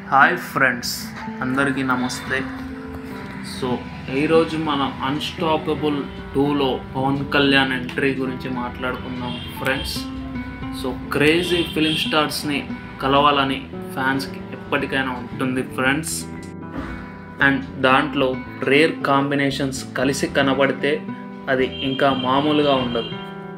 hi friends అందరికీ నమస్తే so ఈరోజు మనం అన్స్టాపబుల్ టూలో పవన్ కళ్యాణ్ ఎంట్రీ గురించి మాట్లాడుకుందాం ఫ్రెండ్స్ సో క్రేజీ ఫిలిం స్టార్స్ని కలవాలని ఫ్యాన్స్కి ఎప్పటికైనా ఉంటుంది ఫ్రెండ్స్ అండ్ దాంట్లో రేర్ కాంబినేషన్స్ కలిసి కనబడితే అది ఇంకా మామూలుగా ఉండదు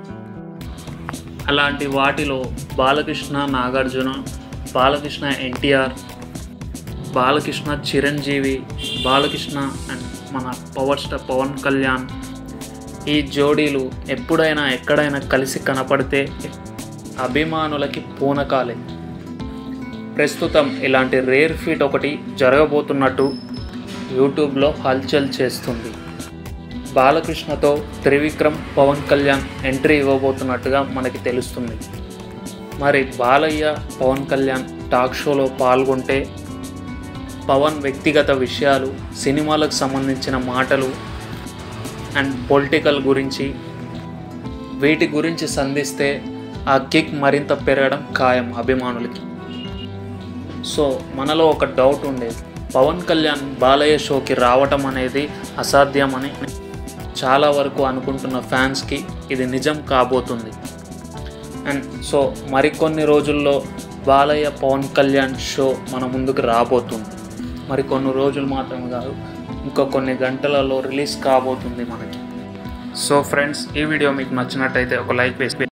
అలాంటి వాటిలో బాలకృష్ణ నాగార్జున బాలకృష్ణ ఎన్టీఆర్ బాలకృష్ణ చిరంజీవి బాలకృష్ణ అండ్ మన పవర్ స్టార్ పవన్ కళ్యాణ్ ఈ జోడీలు ఎప్పుడైనా ఎక్కడైనా కలిసి కనపడితే అభిమానులకి పూనకాలే ప్రస్తుతం ఇలాంటి రేర్ ఫీట్ ఒకటి జరగబోతున్నట్టు యూట్యూబ్లో హల్చల్ చేస్తుంది బాలకృష్ణతో త్రివిక్రమ్ పవన్ కళ్యాణ్ ఎంట్రీ ఇవ్వబోతున్నట్టుగా మనకి తెలుస్తుంది మరి బాలయ్య పవన్ కళ్యాణ్ టాక్ షోలో పాల్గొంటే పవన్ వ్యక్తిగత విషయాలు సినిమాలకు సంబంధించిన మాటలు అండ్ పొలిటికల్ గురించి వీటి గురించి సంధిస్తే ఆ కిక్ మరింత పెరగడం ఖాయం అభిమానులకి సో మనలో ఒక డౌట్ ఉండేది పవన్ కళ్యాణ్ బాలయ్య షోకి రావటం అనేది అసాధ్యమని చాలా వరకు అనుకుంటున్న ఫ్యాన్స్కి ఇది నిజం కాబోతుంది అండ్ సో మరికొన్ని రోజుల్లో బాలయ్య పవన్ కళ్యాణ్ షో మన ముందుకు రాబోతుంది మరి కొన్ని రోజులు మాత్రం కాదు ఇంకా కొన్ని గంటలలో రిలీజ్ కాబోతుంది మనకి సో ఫ్రెండ్స్ ఈ వీడియో మీకు నచ్చినట్టయితే ఒక లైక్ వేసి